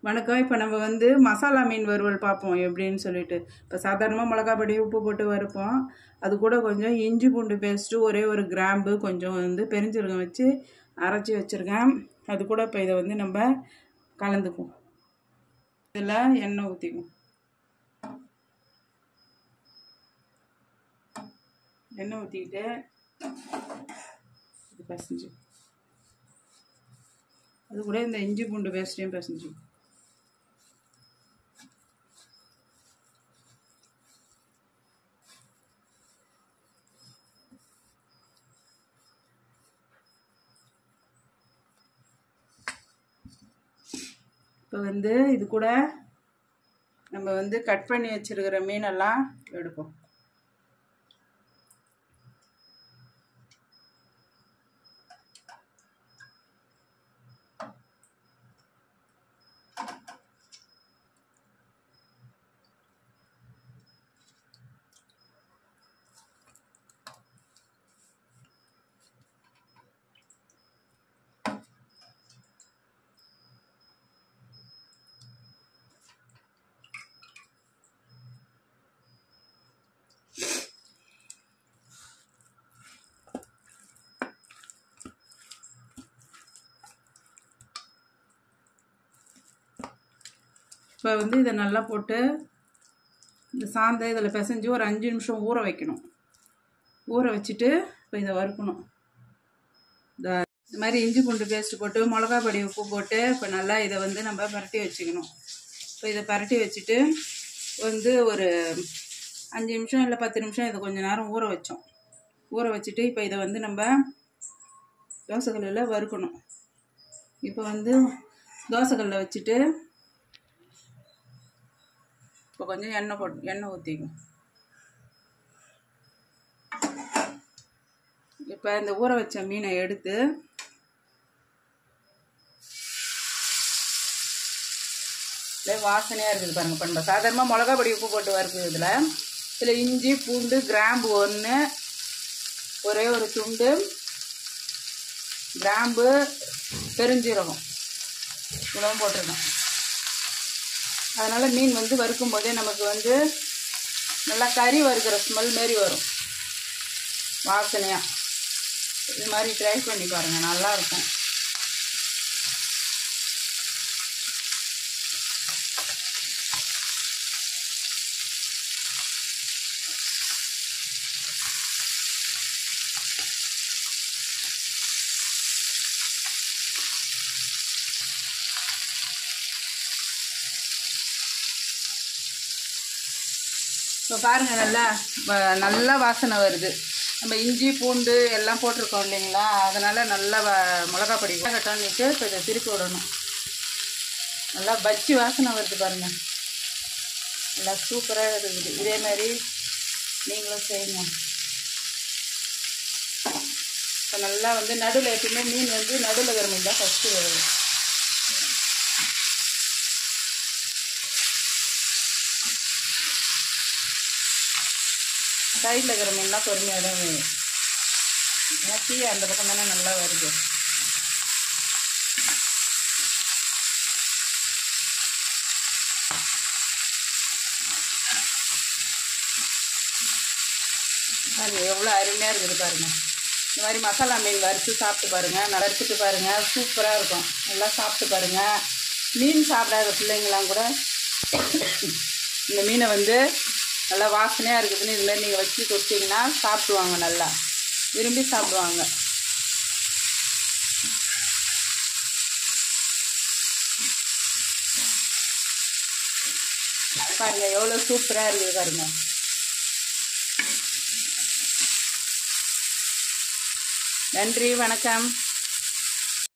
வணக்கம் இப்போ நம்ம வந்து மசாலா மீன் வறுவல் பார்ப்போம் எப்படின்னு சொல்லிட்டு இப்போ சாதாரணமாக மிளகா பொடி உப்பு போட்டு வறுப்போம் அது கூட கொஞ்சம் இஞ்சி பூண்டு பேஸ்ட்டு ஒரே ஒரு கிராம்பு கொஞ்சம் வந்து பெருஞ்சீரகம் வச்சு அரைச்சி வச்சுருக்கேன் அது கூட இப்போ இதை வந்து நம்ம கலந்துக்குவோம் இதில் எண்ணெய் ஊற்றிக்குவோம் எண்ணெய் ஊற்றிக்கிட்டு இது பசஞ்சு அது கூட இந்த இஞ்சி பூண்டு பேஸ்ட்டையும் பசஞ்சு இப்போ வந்து இது கூட நம்ம வந்து கட் பண்ணி வச்சிருக்கிற மீனெல்லாம் எடுப்போம் இப்போ வந்து இதை நல்லா போட்டு இந்த சாந்தை இதில் பிசைஞ்சு ஒரு அஞ்சு நிமிஷம் ஊற வைக்கணும் ஊற வச்சுட்டு இப்போ இதை வறுக்கணும் இந்த இந்த மாதிரி இஞ்சி பூண்டு பேஸ்ட்டு போட்டு மிளகா பொடி உப்பு போட்டு இப்போ நல்லா இதை வந்து நம்ம பரட்டி வச்சுக்கணும் இப்போ இதை பரட்டி வச்சுட்டு வந்து ஒரு அஞ்சு நிமிஷம் இல்லை பத்து நிமிஷம் இதை கொஞ்சம் நேரம் ஊற வச்சோம் ஊற வச்சுட்டு இப்போ இதை வந்து நம்ம தோசைக்கல்லில் வறுக்கணும் இப்போ வந்து தோசைக்கல்லில் வச்சுட்டு இப்போ கொஞ்சம் எண்ணெய் போட்டு எண்ணெய் ஊற்றிக்கும் இப்போ இந்த ஊற வச்ச மீனை எடுத்து இல்லை வாசனையாக இருக்குது பாருங்கள் இப்போ நம்ம சாதாரணமாக மிளகா பொடி உப்பு போட்டு வறுக்குது இதில் இதில் இஞ்சி பூண்டு கிராம்பு ஒன்று ஒரே ஒரு துண்டு கிராம்பு பெருஞ்சீரகம் இவ்வளவும் போட்டிருக்கேன் அதனால் மீன் வந்து வறுக்கும் போதே நமக்கு வந்து நல்லா கறி வறுக்கிற ஸ்மெல் மாரி வரும் வாசனையாக இது மாதிரி ட்ரை பண்ணி பாருங்கள் நல்லாயிருக்கும் இப்போ பாருங்கள் நல்லா வ- நல்லா வாசனை வருது நம்ம இஞ்சி பூண்டு எல்லாம் போட்டிருக்கோம் இல்லைங்களா அதனால் நல்லா வ மிளகா பொடி கட்டான்னுட்டு இப்போ இதை திருப்பி விடணும் நல்லா பச்சி வாசனை வருது பாருங்கள் நல்லா சூப்பராக இருக்குது இதே மாதிரி நீங்களும் செய்யுங்க இப்போ நல்லா வந்து நடுவில் எப்பயுமே மீன் வந்து நடுவில் இருக்கிற மீன் தான் ஃபஸ்ட்டு வருது சைடில் இருக்கிற மீன்லாம் பொறுமையாக தான் வேணும் ஏன்னா தீ அந்த பக்கம் தானே நல்லா வருது பாருங்க எவ்வளோ அருமையாக இருக்குது பாருங்க இந்த மாதிரி மசாலா மீன் வறுத்து சாப்பிட்டு பாருங்கள் நல்லா வறுத்துட்டு பாருங்கள் சூப்பராக இருக்கும் நல்லா சாப்பிட்டு பாருங்கள் மீன் சாப்பிடாத பிள்ளைங்களாம் கூட இந்த மீனை வந்து நல்லா வாசனையாக இருக்குதுன்னு இதுமாரி நீங்கள் வச்சு கொடுத்தீங்கன்னா சாப்பிடுவாங்க நல்லா விரும்பி சாப்பிடுவாங்க பாருங்க எவ்வளோ சூப்பராக இருக்குது பாருங்க நன்றி வணக்கம்